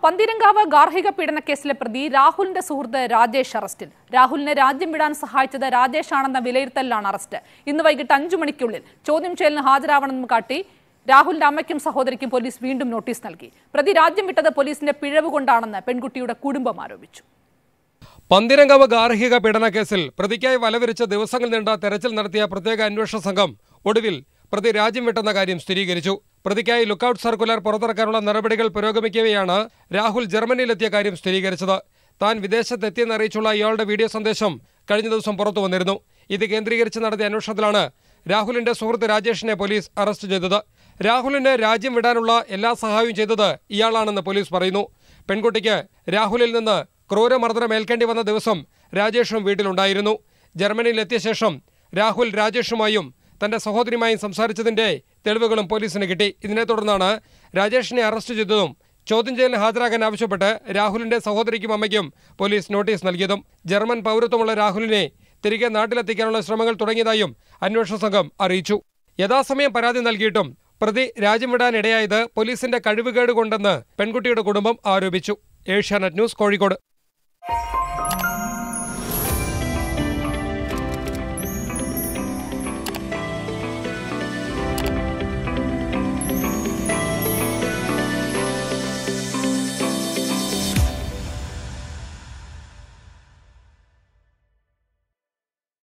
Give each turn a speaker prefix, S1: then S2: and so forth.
S1: പന്തീരങ്കാവ് ഗാർഹിക പീഡന കേസിലെ പ്രതി രാഹുലിന്റെ സുഹൃത്ത് രാജേഷ് അറസ്റ്റിൽ രാഹുലിനെ രാജ്യം വിടാൻ സഹായിച്ചത് രാജേഷ് ആണെന്ന വിലയിരുത്തലിലാണ് അറസ്റ്റ് ഇന്ന് വൈകിട്ട് അഞ്ചു മണിക്കുള്ളിൽ ചോദ്യം ചെയ്യലിന് ഹാജരാവണമെന്ന് കാട്ടി രാഹുലിന്റെ അമ്മയ്ക്കും സഹോദരിക്കും പോലീസ് വീണ്ടും നോട്ടീസ് നൽകി പ്രതി രാജ്യം വിട്ടത് പോലീസിന്റെ പിഴവ് കൊണ്ടാണെന്ന് പെൺകുട്ടിയുടെ കുടുംബം ആരോപിച്ചു
S2: പന്തിരങ്കാവ് ഗാർഹിക പീഡന കേസിൽ പ്രതിക്കായി വലവിരിച്ച് ദിവസങ്ങൾ നീണ്ട തെരച്ചിൽ നടത്തിയ പ്രത്യേക അന്വേഷണ സംഘം ഒടുവിൽ പ്രതി രാജ്യം വിട്ടെന്ന കാര്യം സ്ഥിരീകരിച്ചു പ്രതിക്കായി ലുക്കൌട്ട് സർക്കുലർ പുറത്തിറക്കാനുള്ള നടപടികൾ പുരോഗമിക്കവെയാണ് രാഹുൽ ജർമ്മനിയിലെത്തിയ കാര്യം സ്ഥിരീകരിച്ചത് താൻ വിദേശത്തെത്തിയെന്നറിയിച്ചുള്ള ഇയാളുടെ വീഡിയോ സന്ദേശം കഴിഞ്ഞ ദിവസം പുറത്തു വന്നിരുന്നു ഇത് കേന്ദ്രീകരിച്ച് നടത്തിയ അന്വേഷണത്തിലാണ് രാഹുലിന്റെ സുഹൃത്ത് രാജേഷിനെ പോലീസ് അറസ്റ്റ് ചെയ്തത് രാഹുലിന് രാജ്യം വിടാനുള്ള എല്ലാ സഹായവും ചെയ്തത് ഇയാളാണെന്ന് പോലീസ് പറയുന്നു പെൺകുട്ടിക്ക് രാഹുലിൽ നിന്ന് ക്രൂരമർദ്ദനം ഏൽക്കേണ്ടി വന്ന ദിവസം രാജേഷും വീട്ടിലുണ്ടായിരുന്നു ജർമ്മനിയിലെത്തിയ ശേഷം രാഹുൽ രാജേഷുമായും തന്റെ സഹോദരിയുമായും സംസാരിച്ചതിന്റെ തെളിവുകളും പോലീസിന് കിട്ടി ഇതിനെ തുടർന്നാണ് രാജേഷിനെ അറസ്റ്റ് ചെയ്തതും ചോദ്യം ചെയ്യലിന് ഹാജരാകാൻ ആവശ്യപ്പെട്ട് രാഹുലിന്റെ സഹോദരിക്കും അമ്മയ്ക്കും പോലീസ് നോട്ടീസ് നൽകിയതും ജർമ്മൻ പൗരത്വമുള്ള രാഹുലിനെ തിരികെ നാട്ടിലെത്തിക്കാനുള്ള ശ്രമങ്ങൾ തുടങ്ങിയതായും അന്വേഷണ സംഘം അറിയിച്ചു യഥാസമയം പരാതി നൽകിയിട്ടും പ്രതി രാജ്യം വിടാനിടയായത് പോലീസിന്റെ കഴിവുകേട് കൊണ്ടെന്ന് പെൺകുട്ടിയുടെ കുടുംബം ആരോപിച്ചു ഏഷ്യാനെറ്റ് ന്യൂസ് കോഴിക്കോട്